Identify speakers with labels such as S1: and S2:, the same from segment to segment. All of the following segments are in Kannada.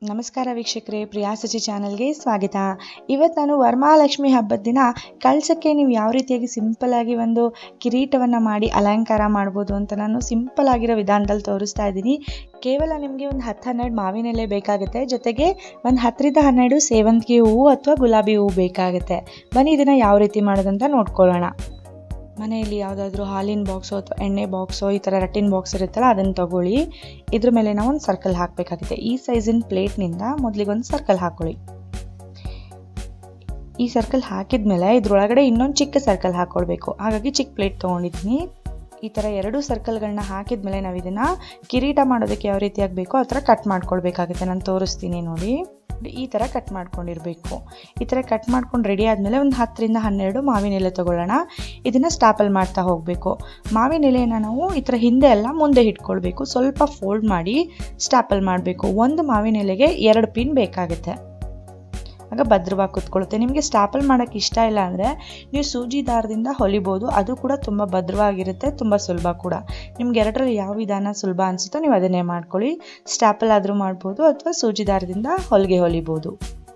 S1: ನಮಸ್ಕಾರ ವೀಕ್ಷಕರೇ ಪ್ರಿಯಾ ಸಚಿ ಚಾನಲ್ಗೆ ಸ್ವಾಗತ ಇವತ್ತು ನಾನು ವರಮಹಾಲಕ್ಷ್ಮಿ ಹಬ್ಬದ ದಿನ ಕಳ್ಸಕ್ಕೆ ನೀವು ಯಾವ ರೀತಿಯಾಗಿ ಸಿಂಪಲ್ ಆಗಿ ಒಂದು ಕಿರೀಟವನ್ನು ಮಾಡಿ ಅಲಂಕಾರ ಮಾಡ್ಬೋದು ಅಂತ ನಾನು ಸಿಂಪಲ್ ಆಗಿರೋ ವಿಧಾನದಲ್ಲಿ ತೋರಿಸ್ತಾ ಇದ್ದೀನಿ ಕೇವಲ ನಿಮಗೆ ಒಂದು ಹತ್ತು ಹನ್ನೆರಡು ಮಾವಿನ ಎಲೆ ಬೇಕಾಗುತ್ತೆ ಜೊತೆಗೆ ಒಂದು ಹತ್ತರಿಂದ ಹನ್ನೆರಡು ಸೇವಂತಿಗೆ ಹೂವು ಅಥವಾ ಗುಲಾಬಿ ಹೂವು ಬೇಕಾಗುತ್ತೆ ಬನ್ನಿ ಇದನ್ನು ಯಾವ ರೀತಿ ಮಾಡೋದಂತ ನೋಡ್ಕೊಳ್ಳೋಣ ಮನೆಯಲ್ಲಿ ಯಾವುದಾದ್ರೂ ಹಾಲಿನ ಬಾಕ್ಸು ಅಥವಾ ಎಣ್ಣೆ ಬಾಕ್ಸು ಈ ಥರ ರಟ್ಟಿನ ಬಾಕ್ಸ್ ಇರುತ್ತಲ್ಲ ಅದನ್ನು ತಗೊಳ್ಳಿ ಇದ್ರ ಮೇಲೆ ನಾವು ಒಂದು ಸರ್ಕಲ್ ಹಾಕಬೇಕಾಗುತ್ತೆ ಈ ಸೈಜಿನ ಪ್ಲೇಟ್ನಿಂದ ಮೊದಲಿಗೊಂದು ಸರ್ಕಲ್ ಹಾಕೊಳ್ಳಿ ಈ ಸರ್ಕಲ್ ಹಾಕಿದ್ಮೇಲೆ ಇದ್ರೊಳಗಡೆ ಇನ್ನೊಂದು ಚಿಕ್ಕ ಸರ್ಕಲ್ ಹಾಕ್ಕೊಳ್ಬೇಕು ಹಾಗಾಗಿ ಚಿಕ್ಕ ಪ್ಲೇಟ್ ತೊಗೊಂಡಿದ್ದೀನಿ ಈ ಥರ ಎರಡು ಸರ್ಕಲ್ಗಳನ್ನ ಹಾಕಿದ್ಮೇಲೆ ನಾವು ಇದನ್ನು ಕಿರೀಟ ಮಾಡೋದಕ್ಕೆ ಯಾವ ರೀತಿ ಆಗಬೇಕೋ ಆ ಥರ ಕಟ್ ಮಾಡ್ಕೊಳ್ಬೇಕಾಗುತ್ತೆ ನಾನು ತೋರಿಸ್ತೀನಿ ನೋಡಿ ಈ ಥರ ಕಟ್ ಮಾಡ್ಕೊಂಡಿರಬೇಕು ಈ ಥರ ಕಟ್ ಮಾಡ್ಕೊಂಡು ರೆಡಿ ಆದಮೇಲೆ ಒಂದು ಹತ್ತರಿಂದ ಹನ್ನೆರಡು ಮಾವಿನ ಎಲೆ ತೊಗೊಳ್ಳೋಣ ಇದನ್ನು ಸ್ಟಾಪಲ್ ಮಾಡ್ತಾ ಹೋಗಬೇಕು ಮಾವಿನ ಎಲೆನ ನಾವು ಈ ಥರ ಹಿಂದೆ ಎಲ್ಲ ಮುಂದೆ ಇಟ್ಕೊಳ್ಬೇಕು ಸ್ವಲ್ಪ ಫೋಲ್ಡ್ ಮಾಡಿ ಸ್ಟಾಪಲ್ ಮಾಡಬೇಕು ಒಂದು ಮಾವಿನ ಎಲೆಗೆ ಎರಡು ಪಿನ್ ಬೇಕಾಗುತ್ತೆ ಆಗ ಭದ್ರವಾಗಿ ಕುತ್ಕೊಳ್ಳುತ್ತೆ ನಿಮಗೆ ಸ್ಟಾಪಲ್ ಮಾಡೋಕ್ಕೆ ಇಷ್ಟ ಇಲ್ಲ ಅಂದರೆ ನೀವು ಸೂಜಿ ದಾರದಿಂದ ಹೊಲಿಬೋದು ಅದು ಕೂಡ ತುಂಬ ಭದ್ರವಾಗಿರುತ್ತೆ ತುಂಬ ಸುಲಭ ಕೂಡ ನಿಮ್ಗೆ ಎರಡರಲ್ಲಿ ಯಾವ ವಿಧಾನ ಸುಲಭ ಅನಿಸುತ್ತೋ ನೀವು ಅದನ್ನೇ ಮಾಡ್ಕೊಳ್ಳಿ ಸ್ಟಾಪಲ್ ಆದರೂ ಮಾಡ್ಬೋದು ಅಥವಾ ಸೂಜಿ ದಾರದಿಂದ ಹೊಲಿಗೆ ಹೊಲಿಬೋದು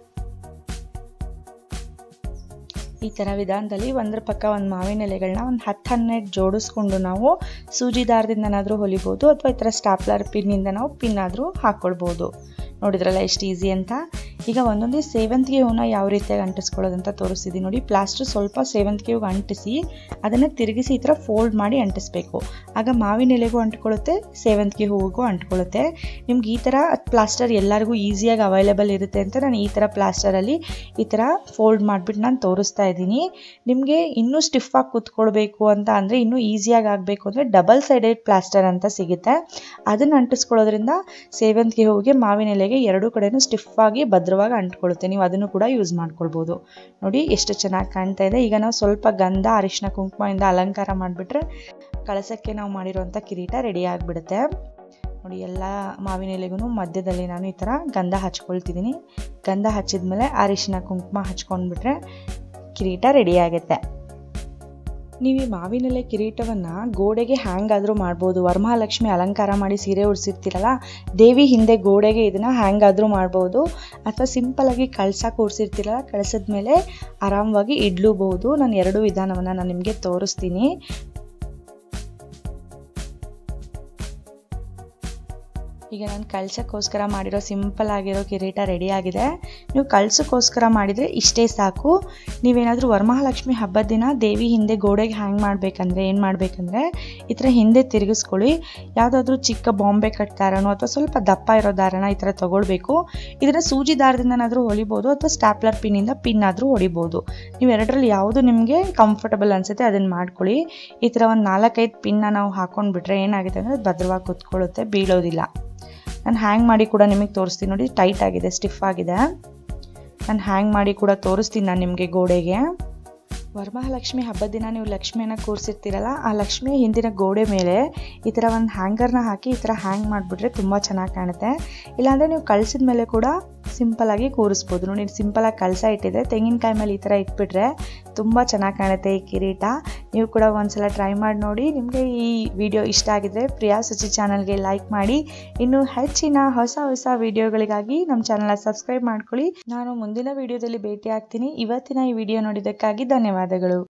S1: ಈ ಥರ ವಿಧಾನದಲ್ಲಿ ಒಂದರ ಪಕ್ಕ ಒಂದು ಮಾವಿನ ಎಲೆಗಳನ್ನ ಒಂದು ಹತ್ತು ಹನ್ನೆರಡು ಜೋಡಿಸ್ಕೊಂಡು ನಾವು ಸೂಜಿ ದಾರದಿಂದನಾದರೂ ಹೊಲಿಬೋದು ಅಥವಾ ಈ ಥರ ಸ್ಟಾಪ್ಲರ್ ಪಿನ್ನಿಂದ ನಾವು ಪಿನ್ ಆದರೂ ಹಾಕ್ಕೊಳ್ಬೋದು ನೋಡಿದ್ರಲ್ಲ ಎಷ್ಟು ಈಸಿ ಅಂತ ಈಗ ಒಂದೊಂದೇ ಸೇವಂತಿಗೆ ಹೂವನ್ನ ಯಾವ ರೀತಿಯಾಗಿ ಅಂಟಿಸ್ಕೊಳ್ಳೋದಂತ ತೋರಿಸ್ತಿದ್ದೀನಿ ನೋಡಿ ಪ್ಲಾಸ್ಟರ್ ಸ್ವಲ್ಪ ಸೇವಂತಿಗೆ ಹೂವು ಅಂಟಿಸಿ ಅದನ್ನು ತಿರುಗಿಸಿ ಈ ಥರ ಫೋಲ್ಡ್ ಮಾಡಿ ಅಂಟಿಸ್ಬೇಕು ಆಗ ಮಾವಿನ ಎಲೆಗೂ ಅಂಟ್ಕೊಳ್ಳುತ್ತೆ ಸೇವಂತಿಗೆ ಹೂವಿಗೂ ಅಂಟ್ಕೊಳ್ಳುತ್ತೆ ನಿಮ್ಗೆ ಈ ಥರ ಪ್ಲಾಸ್ಟರ್ ಎಲ್ಲರಿಗೂ ಈಸಿಯಾಗಿ ಅವೈಲೇಬಲ್ ಇರುತ್ತೆ ಅಂತ ನಾನು ಈ ಥರ ಪ್ಲಾಸ್ಟರಲ್ಲಿ ಈ ಥರ ಫೋಲ್ಡ್ ಮಾಡಿಬಿಟ್ಟು ನಾನು ತೋರಿಸ್ತಾ ಇದ್ದೀನಿ ನಿಮಗೆ ಇನ್ನೂ ಸ್ಟಿಫಾಗಿ ಕೂತ್ಕೊಳ್ಬೇಕು ಅಂತ ಅಂದರೆ ಇನ್ನೂ ಈಸಿಯಾಗಿ ಆಗಬೇಕು ಅಂದರೆ ಡಬಲ್ ಸೈಡೆಡ್ ಪ್ಲಾಸ್ಟರ್ ಅಂತ ಸಿಗುತ್ತೆ ಅದನ್ನು ಅಂಟಿಸ್ಕೊಳ್ಳೋದ್ರಿಂದ ಸೇವಂತಿಗೆ ಹೂವಿಗೆ ಮಾವಿನ ಎಲೆಗೆ ಎರಡೂ ಕಡೆನೂ ಸ್ಟಿಫಾಗಿ ಭದ್ರವಾಗಿ ಅಂಟ್ಕೊಳ್ಳುತ್ತೆ ನೀವು ಅದನ್ನು ಕೂಡ ಯೂಸ್ ಮಾಡ್ಕೊಳ್ಬೋದು ನೋಡಿ ಎಷ್ಟು ಚೆನ್ನಾಗಿ ಕಾಣ್ತಾ ಇದೆ ಈಗ ನಾವು ಸ್ವಲ್ಪ ಗಂಧ ಅರಿಶಿನ ಕುಂಕುಮದಿಂದ ಅಲಂಕಾರ ಮಾಡಿಬಿಟ್ರೆ ಕಳಸಕ್ಕೆ ನಾವು ಮಾಡಿರೋಂಥ ಕಿರೀಟ ರೆಡಿ ಆಗಿಬಿಡುತ್ತೆ ನೋಡಿ ಎಲ್ಲ ಮಾವಿನ ಎಲೆಗೂ ಮಧ್ಯದಲ್ಲಿ ನಾನು ಈ ಥರ ಗಂಧ ಹಚ್ಕೊಳ್ತಿದ್ದೀನಿ ಗಂಧ ಹಚ್ಚಿದ್ಮೇಲೆ ಅರಿಶಿನ ಕುಂಕುಮ ಹಚ್ಕೊಂಡ್ಬಿಟ್ರೆ ಕಿರೀಟ ರೆಡಿ ಆಗುತ್ತೆ ನೀವು ಈ ಮಾವಿನೆಲೆ ಕಿರೀಟವನ್ನು ಗೋಡೆಗೆ ಹ್ಯಾಂಗ್ ಆದರೂ ಮಾಡ್ಬೋದು ವರಮಹಾಲಕ್ಷ್ಮಿ ಅಲಂಕಾರ ಮಾಡಿ ಸೀರೆ ಉಡ್ಸಿರ್ತೀರಲ್ಲ ದೇವಿ ಹಿಂದೆ ಗೋಡೆಗೆ ಇದನ್ನು ಹ್ಯಾಂಗ್ ಆದರೂ ಮಾಡ್ಬೋದು ಅಥವಾ ಸಿಂಪಲಾಗಿ ಕಳ್ಸ ಕೂರಿಸಿರ್ತೀರಲ್ಲ ಕಳ್ಸದ ಮೇಲೆ ಆರಾಮವಾಗಿ ಇಡ್ಲೂಬಹುದು ನಾನು ಎರಡು ವಿಧಾನವನ್ನು ನಾನು ನಿಮಗೆ ತೋರಿಸ್ತೀನಿ ಈಗ ನಾನು ಕಳ್ಸಕ್ಕೋಸ್ಕರ ಮಾಡಿರೋ ಸಿಂಪಲ್ ಆಗಿರೋ ಕಿರೀಟ ರೆಡಿ ಆಗಿದೆ ನೀವು ಕಳ್ಸಕ್ಕೋಸ್ಕರ ಮಾಡಿದರೆ ಇಷ್ಟೇ ಸಾಕು ನೀವೇನಾದರೂ ವರಮಹಾಲಕ್ಷ್ಮಿ ಹಬ್ಬದ ದಿನ ದೇವಿ ಹಿಂದೆ ಗೋಡೆಗೆ ಹ್ಯಾಂಗ್ ಮಾಡಬೇಕಂದ್ರೆ ಏನು ಮಾಡಬೇಕಂದ್ರೆ ಈ ಥರ ಹಿಂದೆ ತಿರುಗಿಸ್ಕೊಳ್ಳಿ ಯಾವುದಾದ್ರೂ ಚಿಕ್ಕ ಬಾಂಬೆ ಕಟ್ ದಾರನೋ ಅಥವಾ ಸ್ವಲ್ಪ ದಪ್ಪ ಇರೋ ದಾರನ ಈ ಥರ ತೊಗೊಳ್ಬೇಕು ಇದನ್ನು ಸೂಜಿ ದಾರದಿಂದನಾದರೂ ಹೊಲಿಬೋದು ಅಥವಾ ಸ್ಟ್ಯಾಪ್ಲರ್ ಪಿನ್ನಿಂದ ಪಿನ್ ಆದರೂ ಹೊಡಿಬೋದು ನೀವು ಎರಡರಲ್ಲಿ ಯಾವುದು ನಿಮಗೆ ಕಂಫರ್ಟಬಲ್ ಅನಿಸುತ್ತೆ ಅದನ್ನು ಮಾಡ್ಕೊಳ್ಳಿ ಈ ಥರ ಒಂದು ನಾಲ್ಕೈದು ಪಿನ್ನ ನಾವು ಹಾಕೊಂಡ್ಬಿಟ್ರೆ ಏನಾಗುತ್ತೆ ಅಂದರೆ ಭದ್ರವಾಗಿ ಕುತ್ಕೊಳ್ಳುತ್ತೆ ಬೀಳೋದಿಲ್ಲ ನಾನು ಹ್ಯಾಂಗ್ ಮಾಡಿ ಕೂಡ ನಿಮಗೆ ತೋರಿಸ್ತೀನಿ ನೋಡಿ ಟೈಟ್ ಆಗಿದೆ ಸ್ಟಿಫ್ ಆಗಿದೆ ನಾನು ಹ್ಯಾಂಗ್ ಮಾಡಿ ಕೂಡ ತೋರಿಸ್ತೀನಿ ನಾನು ನಿಮಗೆ ಗೋಡೆಗೆ ವರಮಹಾಲಕ್ಷ್ಮಿ ಹಬ್ಬದ ದಿನ ನೀವು ಲಕ್ಷ್ಮಿಯನ್ನು ಕೂರಿಸಿರ್ತೀರಲ್ಲ ಆ ಲಕ್ಷ್ಮಿಯ ಹಿಂದಿನ ಗೋಡೆ ಮೇಲೆ ಈ ಥರ ಒಂದು ಹ್ಯಾಂಗರ್ನ ಹಾಕಿ ಈ ಥರ ಹ್ಯಾಂಗ್ ಮಾಡಿಬಿಟ್ರೆ ತುಂಬ ಚೆನ್ನಾಗಿ ಕಾಣುತ್ತೆ ಇಲ್ಲಾಂದರೆ ನೀವು ಕಳಿಸಿದ ಮೇಲೆ ಕೂಡ ಸಿಂಪಲಾಗಿ ಕೂರಿಸ್ಬೋದು ನೋಡಿ ಸಿಂಪಲಾಗಿ ಕಳಸ ಇಟ್ಟಿದ್ರೆ ತೆಂಗಿನಕಾಯಿ ಮೇಲೆ ಈ ಥರ ಇಟ್ಬಿಟ್ರೆ ತುಂಬ ಚೆನ್ನಾಗಿ ಕಾಣುತ್ತೆ ಈ ಕಿರೀಟ ನೀವು ಕೂಡ ಒಂದ್ಸಲ ಟ್ರೈ ಮಾಡಿ ನೋಡಿ ನಿಮಗೆ ಈ ವಿಡಿಯೋ ಇಷ್ಟ ಆಗಿದ್ರೆ ಪ್ರಿಯಾ ಸುಚಿ ಚಾನಲ್ಗೆ ಲೈಕ್ ಮಾಡಿ ಇನ್ನು ಹೆಚ್ಚಿನ ಹೊಸ ಹೊಸ ವಿಡಿಯೋಗಳಿಗಾಗಿ ನಮ್ಮ ಚಾನಲ್ನ ಸಬ್ಸ್ಕ್ರೈಬ್ ಮಾಡ್ಕೊಳ್ಳಿ ನಾನು ಮುಂದಿನ ವಿಡಿಯೋದಲ್ಲಿ ಭೇಟಿ ಆಗ್ತೀನಿ ಇವತ್ತಿನ ಈ ವಿಡಿಯೋ ನೋಡಿದ್ದಕ್ಕಾಗಿ ಧನ್ಯವಾದಗಳು